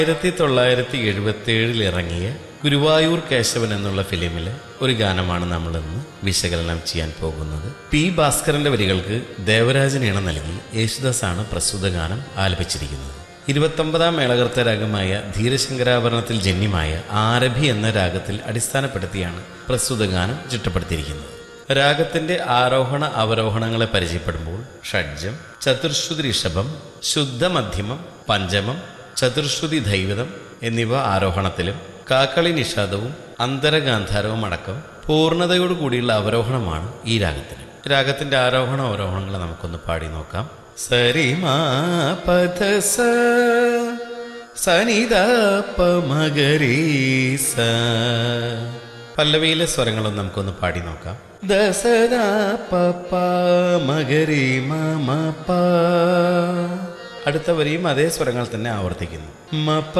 ആയിരത്തി തൊള്ളായിരത്തി എഴുപത്തി ഏഴിൽ ഇറങ്ങിയ ഗുരുവായൂർ കേശവൻ എന്നുള്ള ഫിലിമിലെ ഒരു ഗാനമാണ് നമ്മൾ ഇന്ന് വിശകലനം ചെയ്യാൻ പോകുന്നത് പി ഭാസ്കരന്റെ വരികൾക്ക് ദേവരാജൻ ഇണ നൽകി യേശുദാസാണ് പ്രസ്തുത ഗാനം ആലപിച്ചിരിക്കുന്നത് ഇരുപത്തൊമ്പതാം മേളകർത്ത രാഗമായ ധീരശങ്കരാഭരണത്തിൽ ജന്യമായ ആരഭി എന്ന രാഗത്തിൽ അടിസ്ഥാനപ്പെടുത്തിയാണ് പ്രസ്തുത ഗാനം ചിട്ടപ്പെടുത്തിയിരിക്കുന്നത് രാഗത്തിന്റെ ആരോഹണ അവരോഹണങ്ങളെ പരിചയപ്പെടുമ്പോൾ ഷഡ്ജം ചതുർശ്രുതി ഋഷഭം ശുദ്ധ മധ്യമം പഞ്ചമം ചതുർശ്രുതി ദൈവതം എന്നിവ ആരോഹണത്തിലും കാക്കളി നിഷാദവും അന്തരഗാന്ധാരവും അടക്കം പൂർണ്ണതയോടു കൂടിയുള്ള അവരോഹണമാണ് ഈ രാഗത്തിന് രാഗത്തിന്റെ ആരോഹണ അവരോഹണങ്ങളെ നമുക്കൊന്ന് പാടി നോക്കാം സരിമാ പഥ സ സനിത പമഗരീസ പല്ലവിയിലെ സ്വരങ്ങളും നമുക്കൊന്ന് പാടി നോക്കാം ദസദ പപ്പ മകരി മമ പ അടുത്ത വരിയും അതേ സ്വരങ്ങൾ തന്നെ ആവർത്തിക്കുന്നു മപ